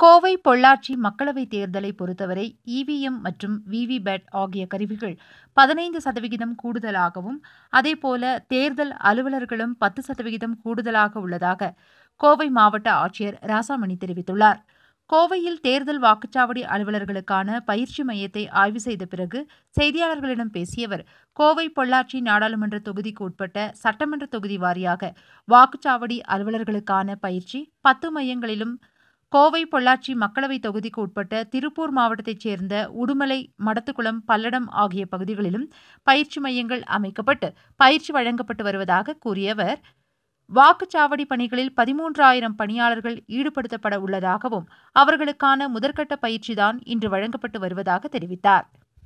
கோவை பொள்ளாச்சி மக்களவைத் தேர்தலை பொறுத்தவரை இவிஎம் மற்றும் விவிபேட் ஆகிய கருவிகள் பதினைந்து சதவிகிதம் கூடுதலாகவும் அதேபோல தேர்தல் அலுவலர்களும் பத்து சதவிகிதம் கூடுதலாக உள்ளதாக கோவை மாவட்ட ஆட்சியர் ராசாமணி தெரிவித்துள்ளார் கோவையில் தேர்தல் வாக்குச்சாவடி அலுவலர்களுக்கான பயிற்சி மையத்தை ஆய்வு செய்த பிறகு செய்தியாளர்களிடம் பேசிய அவர் கோவை பொள்ளாச்சி நாடாளுமன்ற தொகுதிக்கு உட்பட்ட சட்டமன்ற தொகுதி வாரியாக வாக்குச்சாவடி அலுவலர்களுக்கான பயிற்சி பத்து மையங்களிலும் கோவை பொள்ளாச்சி மக்களவைத் தொகுதிக்கு உட்பட்ட திருப்பூர் மாவட்டத்தைச் சேர்ந்த உடுமலை மடத்துக்குளம் பல்லடம் ஆகிய பகுதிகளிலும் பயிற்சி மையங்கள் அமைக்கப்பட்டு பயிற்சி வழங்கப்பட்டு வருவதாக கூறிய அவர் வாக்குச்சாவடி பணிகளில் பதிமூன்றாயிரம் பணியாளர்கள் ஈடுபடுத்தப்பட உள்ளதாகவும் அவர்களுக்கான முதற்கட்ட பயிற்சிதான் இன்று வழங்கப்பட்டு வருவதாக தெரிவித்தார்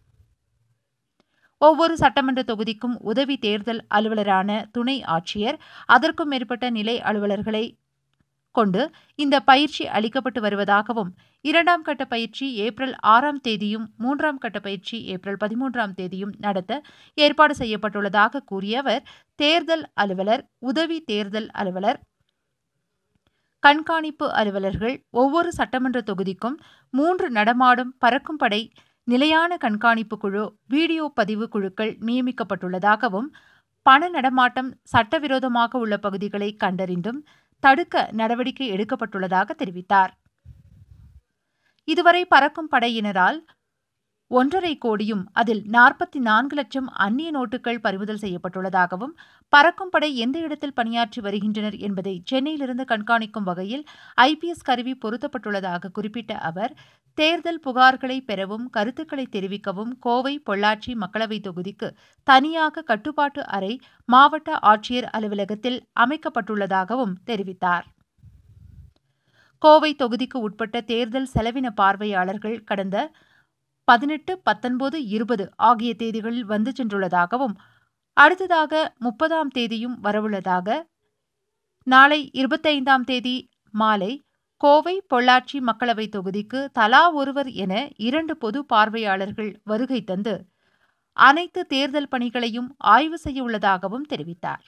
ஒவ்வொரு சட்டமன்ற தொகுதிக்கும் உதவி தேர்தல் அலுவலரான துணை ஆட்சியர் அதற்கும் மேற்பட்ட நிலை அலுவலர்களை கொண்டு இந்த பயிற்சி அளிக்கப்பட்டு வருவதாகவும் இரண்டாம் கட்ட பயிற்சி ஏப்ரல் ஆறாம் தேதியும் மூன்றாம் கட்ட பயிற்சி ஏப்ரல் பதிமூன்றாம் தேதியும் நடத்த ஏற்பாடு செய்யப்பட்டுள்ளதாக கூறிய அவர் தேர்தல் அலுவலர் உதவி தேர்தல் அலுவலர் கண்காணிப்பு அலுவலர்கள் ஒவ்வொரு சட்டமன்ற தொகுதிக்கும் மூன்று நடமாடும் பறக்கும் படை நிலையான கண்காணிப்பு குழு வீடியோ பதிவு குழுக்கள் நியமிக்கப்பட்டுள்ளதாகவும் பண நடமாட்டம் சட்டவிரோதமாக உள்ள பகுதிகளை கண்டறிந்தும் தடுக்க நடவடிக்கை எடுக்கப்பட்டுள்ளதாக தெரிவித்தார் இதுவரை பறக்கும் படையினரால் ஒன்றரை கோடியும் அதில் நாற்பத்தி நான்கு லட்சம் அந்நிய நோட்டுகள் பறிமுதல் செய்யப்பட்டுள்ளதாகவும் பறக்கும் படை எந்த இடத்தில் பணியாற்றி வருகின்றனர் என்பதை சென்னையிலிருந்து கண்காணிக்கும் வகையில் ஐபிஎஸ் கருவி பொருத்தப்பட்டுள்ளதாக குறிப்பிட்ட அவர் தேர்தல் புகார்களை பெறவும் கருத்துக்களை தெரிவிக்கவும் கோவை பொள்ளாச்சி மக்களவைத் தொகுதிக்கு தனியாக கட்டுப்பாட்டு அறை மாவட்ட ஆட்சியர் அலுவலகத்தில் அமைக்கப்பட்டுள்ளதாகவும் தெரிவித்தார் கோவை தொகுதிக்கு உட்பட்ட தேர்தல் செலவின பார்வையாளர்கள் கடந்த பதினெட்டு பத்தொன்பது இருபது ஆகிய தேதிகளில் வந்து சென்றுள்ளதாகவும் அடுத்ததாக முப்பதாம் தேதியும் வரவுள்ளதாக நாளை இருபத்தைந்தாம் தேதி மாலை கோவை பொள்ளாச்சி மக்களவைத் தொகுதிக்கு தலா ஒருவர் என இரண்டு பொது பார்வையாளர்கள் வருகை தந்து அனைத்து தேர்தல் பணிகளையும் ஆய்வு செய்ய உள்ளதாகவும் தெரிவித்தார்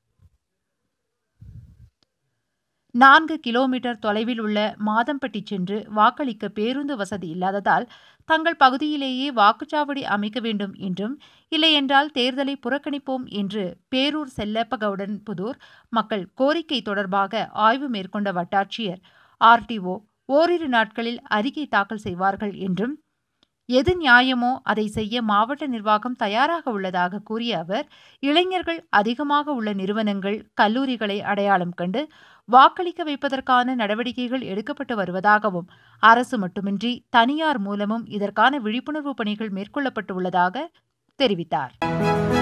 நான்கு கிலோமீட்டர் தொலைவில் உள்ள மாதம்பட்டி சென்று வாக்களிக்க பேருந்து வசதி இல்லாததால் தங்கள் பகுதியிலேயே வாக்குச்சாவடி அமைக்க வேண்டும் என்றும் இல்லையென்றால் தேர்தலை புறக்கணிப்போம் என்று பேரூர் செல்லப்பகவுடன் புதூர் மக்கள் கோரிக்கை தொடர்பாக ஆய்வு மேற்கொண்ட வட்டாட்சியர் ஆர்டிஓ ஓரிரு நாட்களில் அறிக்கை தாக்கல் செய்வார்கள் என்றும் எது நியாயமோ அதை செய்ய மாவட்ட நிர்வாகம் தயாராக உள்ளதாக கூறிய அவர் இளைஞர்கள் அதிகமாக உள்ள நிறுவனங்கள் கல்லூரிகளை அடையாளம் கண்டு வாக்களிக்க வைப்பதற்கான நடவடிக்கைகள் எடுக்கப்பட்டு வருவதாகவும் அரசு மட்டுமின்றி தனியார் மூலமும் இதற்கான விழிப்புணர்வு பணிகள் மேற்கொள்ளப்பட்டு உள்ளதாக தெரிவித்தார்